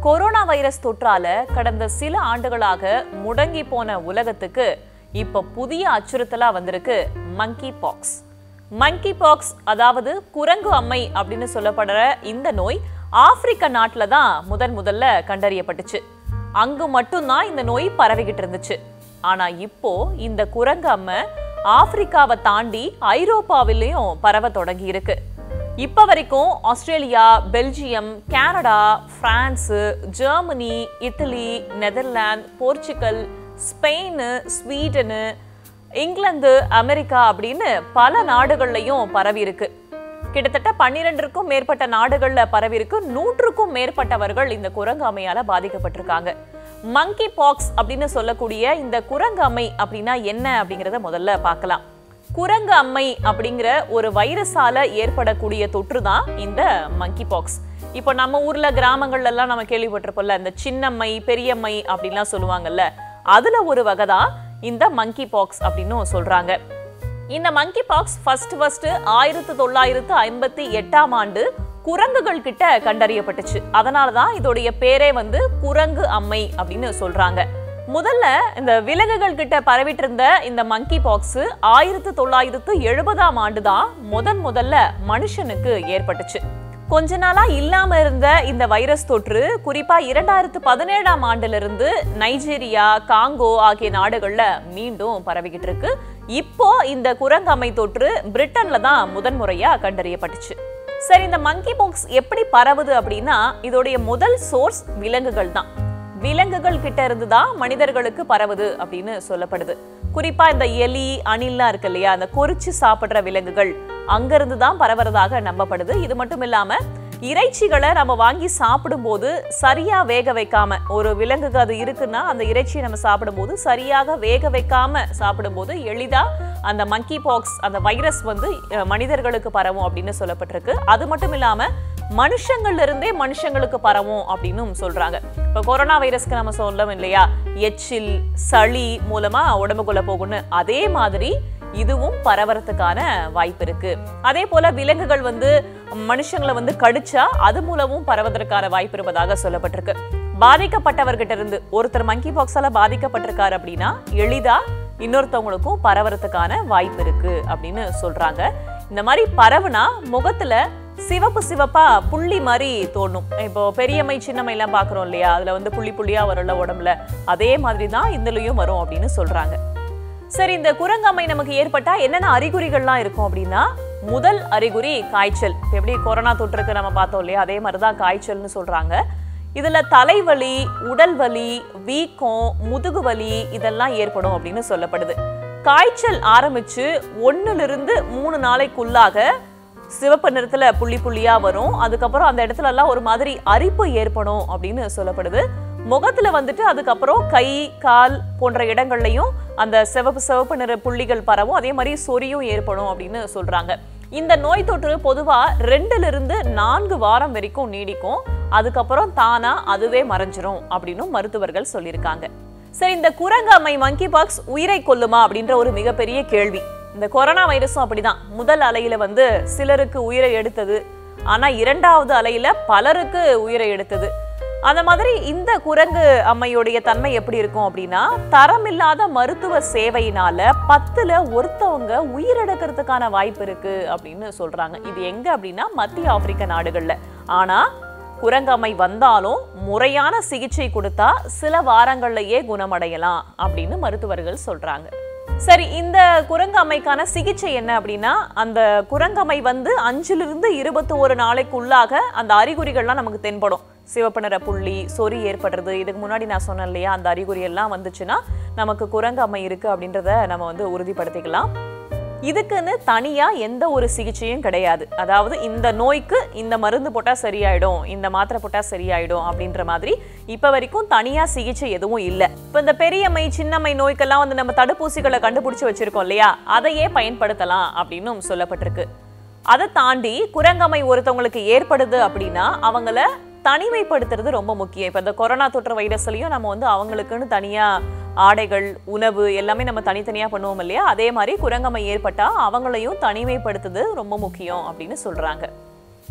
corona virus தொற்றால கடந்த சில ஆண்டுகளாக முடங்கி போன உலகத்துக்கு இப்ப புதிய அச்சுறுத்தலா வந்திருக்கு மங்கி பாக்ஸ் மங்கி பாக்ஸ் அதாவது குரங்கு அம்மை அப்படின்னு சொல்லப்படுற இந்த நோய் ஆப்பிரிக்க நாட்டில் தான் முதன் முதல்ல கண்டறியப்பட்டுச்சு அங்கு மட்டும்தான் இந்த நோய் பரவிக்கிட்டு இருந்துச்சு ஆனா இப்போ இந்த குரங்கு அம்மை ஆப்பிரிக்காவை தாண்டி ஐரோப்பாவிலையும் பரவ தொடங்கி இருக்கு இப்ப வரைக்கும் Australia Belgium Canada France Germany Italy Netherlands Portugal Spain Sweden England America அப்படின்னு பல நாடுகள்லையும் பரவி இருக்கு கிட்டத்தட்ட பன்னிரெண்டிற்கும் மேற்பட்ட நாடுகள்ல பரவி இருக்கு நூற்றுக்கும் மேற்பட்டவர்கள் இந்த குரங்கு அம்மையால பாதிக்கப்பட்டிருக்காங்க மங்கி பாக்ஸ் அப்படின்னு சொல்லக்கூடிய இந்த குரங்கு அம்மை அப்படின்னா என்ன அப்படிங்கறத முதல்ல பார்க்கலாம் குரங்கு அம்மை அப்படிங்கிற ஒரு வைரஸால ஏற்படக்கூடிய தொற்று தான் இந்த மங்கி பாக்ஸ் இப்போ நம்ம ஊர்ல கிராமங்கள்ல எல்லாம் நம்ம கேள்விப்பட்டிருப்போம்ல இந்த சின்னம்மை பெரியம்மை அப்படின்லாம் சொல்லுவாங்கல்ல அதுல ஒரு வகை தான் இந்த மங்கி பாக்ஸ் அப்படின்னு சொல்றாங்க இந்த மங்கி பாக்ஸ் ஃபர்ஸ்ட் ஃபர்ஸ்ட் ஆயிரத்து தொள்ளாயிரத்து ஐம்பத்தி எட்டாம் ஆண்டு குரங்குகள் கிட்ட கண்டறியப்பட்டுச்சு அதனால தான் இதோடைய பேரே வந்து குரங்கு அம்மை அப்படின்னு சொல்றாங்க முதல்ல இந்த விலங்குகள் கிட்ட பரவிட்டு இருந்த இந்த மங்கி பாக்ஸ் ஆயிரத்து தொள்ளாயிரத்து எழுபதாம் ஆண்டு தான் முதன் முதல்ல மனுஷனுக்கு ஏற்பட்டுச்சு கொஞ்ச நாளா இல்லாம இருந்த இந்த வைரஸ் தொற்று குறிப்பா இரண்டாயிரத்து பதினேழாம் ஆண்டுல இருந்து நைஜீரியா காங்கோ ஆகிய நாடுகள்ல மீண்டும் பரவிக்கிட்டு இருக்கு இப்போ இந்த குரங்கம்மை தொற்று பிரிட்டன்ல தான் முதன்முறையா கண்டறியப்பட்டுச்சு சரி இந்த மங்கி பாக்ஸ் எப்படி பரவுது அப்படின்னா இதோடைய முதல் சோர்ஸ் விலங்குகள் தான் விலங்குகள் கிட்ட இருந்து தான் மனிதர்களுக்கு பரவுது அப்படின்னு சொல்லப்படுது குறிப்பா இந்த எலி அணில்லாம் இருக்கு இல்லையா அந்த கொறிச்சு சாப்பிடுற விலங்குகள் அங்கிருந்து தான் பரவுறதாக நம்பப்படுது இது மட்டும் இல்லாம இறைச்சிகளை நம்ம வாங்கி சாப்பிடும்போது சரியா வேக வைக்காம ஒரு விலங்குக்கு அது இருக்குன்னா அந்த இறைச்சியை நம்ம சாப்பிடும்போது சரியாக வேக வைக்காம சாப்பிடும்போது எளிதா அந்த மங்கி பாக்ஸ் அந்த வைரஸ் வந்து அஹ், மனிதர்களுக்கு பரவும் அப்படின்னு சொல்லப்பட்டிருக்கு அது மட்டும் இல்லாம மனுஷங்கள்ல இருந்தே மனுஷங்களுக்கு பரவும் அப்படின்னும் சொல்றாங்க இப்ப கொரோனா வைரஸ்க்கு நம்ம சொல்லவும் இல்லையா எச்சில் சளி மூலமா உடம்புக்குள்ள போகும்னு அதே மாதிரி இதுவும் பரவறதுக்கான வாய்ப்பு இருக்கு அதே போல விலங்குகள் வந்து மனுஷங்களை வந்து கடிச்சா அது மூலமும் பரவதற்கான வாய்ப்பு இருப்பதாக சொல்லப்பட்டிருக்கு பாதிக்கப்பட்டவர்கிட்ட இருந்து ஒருத்தர் மங்கி பாக்ஸால பாதிக்கப்பட்டிருக்காரு அப்படின்னா எளிதா இன்னொருத்தவங்களுக்கும் பரவறதுக்கான வாய்ப்பு இருக்கு அப்படின்னு சொல்றாங்க இந்த மாதிரி பரவுனா முகத்துல சிவப்பு சிவப்பா புள்ளி மாதிரி தோணும் இப்போ பெரியம்மை சின்னம்மை எல்லாம் பாக்குறோம் இல்லையா அதுல வந்து புள்ளி புள்ளியா வரும்ல உடம்புல அதே மாதிரி தான் இதுலயும் வரும் அப்படின்னு சொல்றாங்க சரி இந்த குரங்கம்மை நமக்கு ஏற்பட்டா என்னென்ன அறிகுறிகள்லாம் இருக்கும் அப்படின்னா முதல் அறிகுறி காய்ச்சல் இப்ப எப்படி கொரோனா தொற்றுக்கு நம்ம பார்த்தோம் இல்லையா அதே மாதிரி தான் காய்ச்சல்னு சொல்றாங்க இதுல தலைவலி உடல் வலி வீக்கம் முதுகு வலி இதெல்லாம் ஏற்படும் அப்படின்னு சொல்லப்படுது காய்ச்சல் ஆரம்பிச்சு ஒண்ணுல இருந்து மூணு நாளைக்குள்ளாக சிவப்பு நிறத்துல புள்ளி புள்ளியா வரும் அதுக்கப்புறம் அந்த இடத்துல எல்லாம் ஒரு மாதிரி அரிப்பு ஏற்படும் அப்படின்னு சொல்லப்படுது முகத்துல வந்துட்டு அதுக்கப்புறம் கை கால் போன்ற இடங்கள்லயும் அந்த சிவப்பு சிவப்பு நிற புள்ளிகள் பரவும் அதே மாதிரி சொரியும் ஏற்படும் அப்படின்னு சொல்றாங்க இந்த நோய் தொற்று பொதுவா ரெண்டுல இருந்து நான்கு வாரம் வரைக்கும் நீடிக்கும் அதுக்கப்புறம் தானா அதுவே மறைஞ்சிரும் அப்படின்னு மருத்துவர்கள் சொல்லியிருக்காங்க சரி இந்த குரங்கம்மை மங்கி பாக்ஸ் உயிரை கொல்லுமா அப்படின்ற ஒரு மிகப்பெரிய கேள்வி இந்த கொரோனா வைரஸும் அப்படிதான் முதல் அலையில வந்து சிலருக்கு உயிரை எடுத்தது ஆனா இரண்டாவது அலையில பலருக்கு உயிரை எடுத்தது அந்த மாதிரி இந்த குரங்கு அம்மையுடைய தன்மை எப்படி இருக்கும் அப்படின்னா தரமில்லாத மருத்துவ சேவையினால பத்துல ஒருத்தவங்க உயிரிழக்கிறதுக்கான வாய்ப்பு இருக்கு அப்படின்னு சொல்றாங்க இது எங்க அப்படின்னா மத்திய ஆப்பிரிக்க நாடுகள்ல ஆனா குரங்கம்மை வந்தாலும் முறையான சிகிச்சை கொடுத்தா சில வாரங்கள்லயே குணமடையலாம் அப்படின்னு மருத்துவர்கள் சொல்றாங்க சரி இந்த குரங்கம்மைக்கான சிகிச்சை என்ன அப்படின்னா அந்த குரங்கம்மை வந்து அஞ்சிலிருந்து இருபத்தி ஒரு நாளைக்குள்ளாக அந்த அறிகுறிகள்லாம் நமக்கு தென்படும் சிவப்பு நிற புள்ளி சொறி ஏற்படுறது இதுக்கு முன்னாடி நான் சொன்னேன் இல்லையா அந்த அறிகுறி எல்லாம் வந்துச்சுன்னா நமக்கு குரங்கம்மை இருக்கு அப்படின்றத நம்ம வந்து உறுதிப்படுத்திக்கலாம் இதுக்குன்னு தனியா எந்த ஒரு சிகிச்சையும் கிடையாது அதாவது இந்த நோய்க்கு இந்த மருந்து போட்டா சரியாயிடும் இந்த மாத்திரை போட்டா சரியாயிடும் அப்படின்ற மாதிரி இப்ப வரைக்கும் தனியா சிகிச்சை எதுவும் இல்ல இப்ப இந்த பெரியம்மை சின்னம்மை நோய்க்கெல்லாம் வந்து நம்ம தடுப்பூசிகளை கண்டுபிடிச்சு வச்சிருக்கோம் இல்லையா அதையே பயன்படுத்தலாம் அப்படின்னும் சொல்லப்பட்டிருக்கு அதை தாண்டி குரங்கம்மை ஒருத்தவங்களுக்கு ஏற்படுது அப்படின்னா அவங்கள தனிமைப்படுத்துறது ரொம்ப முக்கியம் இப்போ இந்த கொரோனா தொற்று வைரஸ்லையும் நம்ம வந்து அவங்களுக்குன்னு தனியா ஆடைகள் உணவு எல்லாமே நம்ம தனித்தனியா பண்ணுவோம் இல்லையா அதே மாதிரி குரங்கம்மை ஏற்பட்டா அவங்களையும் தனிமைப்படுத்துறது ரொம்ப முக்கியம் அப்படின்னு சொல்றாங்க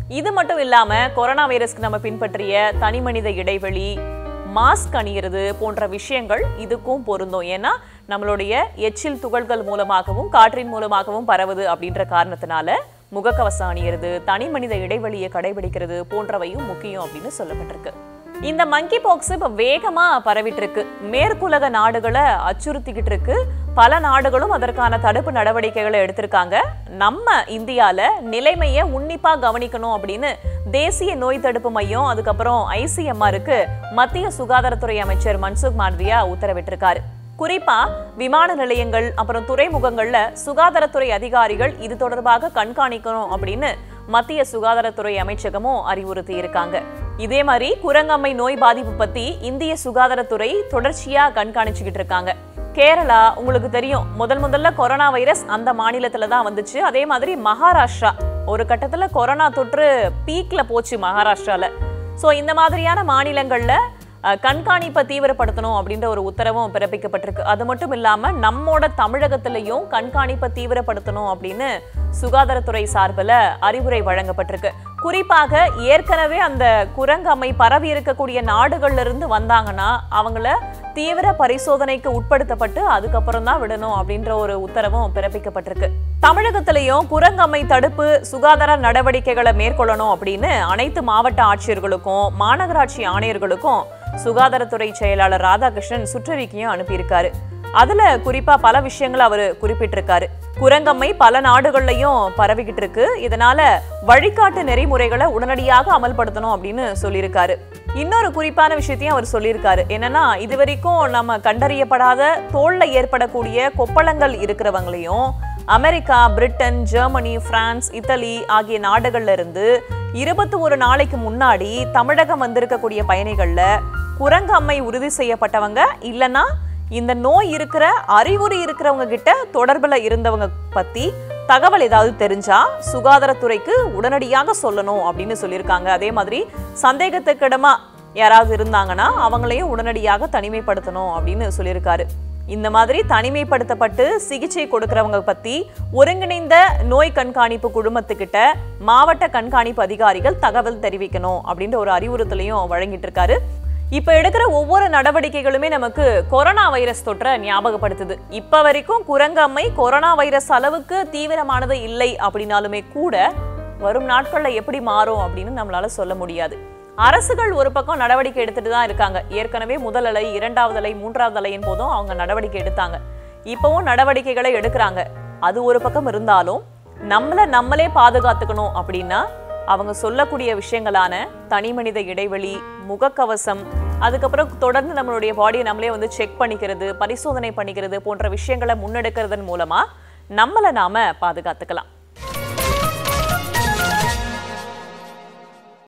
இது மட்டும் இல்லாம கொரோனா வைரஸ்க்கு நம்ம பின்பற்றிய தனிமனித இடைவெளி மாஸ்க் அணியிறது போன்ற விஷயங்கள் இதுக்கும் பொருந்தும் ஏன்னா நம்மளுடைய எச்சில் துகள்கள் மூலமாகவும் காற்றின் மூலமாகவும் பரவுது அப்படின்ற காரணத்தினால முகக்கவசம் அணியிறது தனி மனித இடைவெளியை கடைபிடிக்கிறது போன்றவையும் முக்கியம் அப்படின்னு சொல்லப்பட்டிருக்கு இந்த மங்கி பாக்ஸ் இப்ப வேகமா பரவிட்டு இருக்கு மேற்குலக நாடுகளை அச்சுறுத்திக்கிட்டு இருக்கு பல நாடுகளும் அதற்கான தடுப்பு நடவடிக்கைகளை எடுத்திருக்காங்க நம்ம இந்தியால நிலைமையை உன்னிப்பா கவனிக்கணும் அப்படின்னு தேசிய நோய் தடுப்பு மையம் அதுக்கப்புறம் ஐசிஎம்ஆருக்கு மத்திய சுகாதாரத்துறை அமைச்சர் மன்சுக் மாண்டவியா உத்தரவிட்டிருக்காரு குறிப்பா விமான நிலையங்கள் அப்புறம் துறைமுகங்கள்ல சுகாதாரத்துறை அதிகாரிகள் இது தொடர்பாக கண்காணிக்கணும் அப்படின்னு மத்திய சுகாதாரத்துறை அமைச்சகமும் அறிவுறுத்தி இருக்காங்க இதே மாதிரி குரங்கம்மை நோய் பாதிப்பு பத்தி இந்திய சுகாதாரத்துறை தொடர்ச்சியா கண்காணிச்சுக்கிட்டு இருக்காங்க கேரளா உங்களுக்கு தெரியும் முதல் முதல்ல கொரோனா வைரஸ் அந்த மாநிலத்துல தான் வந்துச்சு அதே மாதிரி மகாராஷ்டிரா ஒரு கட்டத்துல கொரோனா தொற்று பீக்ல போச்சு மகாராஷ்டிரால சோ இந்த மாதிரியான மாநிலங்கள்ல அஹ், கண்காணிப்பை தீவிரப்படுத்தணும் அப்படின்ற ஒரு உத்தரவும் பிறப்பிக்கப்பட்டிருக்கு அது மட்டும் இல்லாம நம்மோட தமிழகத்திலையும் கண்காணிப்பை தீவிரப்படுத்தணும் அப்படின்னு சுகாதாரத்துறை சார்பில் அறிவுரை வழங்கப்பட்டிருக்கு குறிப்பாக ஏற்கனவே அந்த குரங்கம்மை பரவி இருக்கக்கூடிய நாடுகள்ல இருந்து வந்தாங்கன்னா அவங்கள தீவிர பரிசோதனைக்கு உட்படுத்தப்பட்டு அதுக்கப்புறம் தான் விடணும் அப்படின்ற ஒரு உத்தரவும் பிறப்பிக்கப்பட்டிருக்கு தமிழகத்திலையும் குரங்கம்மை தடுப்பு சுகாதார நடவடிக்கைகளை மேற்கொள்ளணும் அப்படின்னு அனைத்து மாவட்ட ஆட்சியர்களுக்கும் மாநகராட்சி ஆணையர்களுக்கும் சுகாதாரத்துறை செயலாளர் ராதாகிருஷ்ணன் சுற்றறிக்கையும் அனுப்பியிருக்காரு அதுல குறிப்பா பல விஷயங்களை அவர் குறிப்பிட்டிருக்காரு குரங்கம்மை பல நாடுகள்லயும் பரவிக்கிட்டு இருக்கு இதனால வழிகாட்டு நெறிமுறைகளை உடனடியாக அமல்படுத்தணும் அப்படின்னு சொல்லியிருக்காரு இன்னொரு குறிப்பான விஷயத்தையும் அவர் சொல்லியிருக்காரு என்னன்னா இதுவரைக்கும் நம்ம கண்டறியப்படாத தோல்ல ஏற்படக்கூடிய கொப்பளங்கள் இருக்கிறவங்களையும் America Britain Germany France Italy ஆகிய நாடுகள்ல இருந்து இருபத்தி ஒரு நாளைக்கு முன்னாடி தமிழகம் வந்திருக்கக்கூடிய பயணிகள்ல குரங்கம்மை உறுதி செய்யப்பட்டவங்க இல்லனா இந்த நோய் இருக்கிற அறிகுறி இருக்கிறவங்க கிட்ட தொடர்புல இருந்தவங்க பத்தி தகவல் ஏதாவது தெரிஞ்சா சுகாதாரத்துறைக்கு உடனடியாக சொல்லணும் அப்படின்னு சொல்லியிருக்காங்க அதே மாதிரி சந்தேகத்துக்கிடமா யாராவது இருந்தாங்கன்னா அவங்களையும் உடனடியாக தனிமைப்படுத்தணும் அப்படின்னு சொல்லியிருக்காரு இந்த மாதிரி தனிமைப்படுத்தப்பட்டு சிகிச்சை கொடுக்கறவங்க பத்தி ஒருங்கிணைந்த நோய் கண்காணிப்பு குழுமத்துக்கிட்ட மாவட்ட கண்காணிப்பு அதிகாரிகள் தகவல் தெரிவிக்கணும் அப்படின்ற ஒரு அறிவுறுத்தலையும் வழங்கிட்டு இருக்காரு இப்ப எடுக்கிற ஒவ்வொரு நடவடிக்கைகளுமே நமக்கு கொரோனா வைரஸ் தொற்றை ஞாபகப்படுத்துது இப்ப வரைக்கும் குரங்கம்மை கொரோனா வைரஸ் அளவுக்கு தீவிரமானது இல்லை அப்படின்னாலுமே கூட வரும் நாட்கள்ல எப்படி மாறும் அப்படின்னு நம்மளால சொல்ல முடியாது அரசுகள் ஒரு பக்கம் நடவடிக்கை எடுத்துட்டு தான் இருக்காங்க ஏற்கனவே முதல் அலை இரண்டாவது அலை மூன்றாவது அலையின் போதும் அவங்க நடவடிக்கை எடுத்தாங்க இப்பவும் நடவடிக்கைகளை எடுக்கிறாங்க அது ஒரு பக்கம் இருந்தாலும் நம்மள நம்மளே பாதுகாத்துக்கணும் அப்படின்னா அவங்க சொல்லக்கூடிய விஷயங்களான தனிமனித இடைவெளி முகக்கவசம் அதுக்கப்புறம் தொடர்ந்து நம்மளுடைய பாடியை நம்மளே வந்து செக் பண்ணிக்கிறது பரிசோதனை பண்ணிக்கிறது போன்ற விஷயங்களை முன்னெடுக்கிறதன் மூலமா நம்மளை நாம பாதுகாத்துக்கலாம்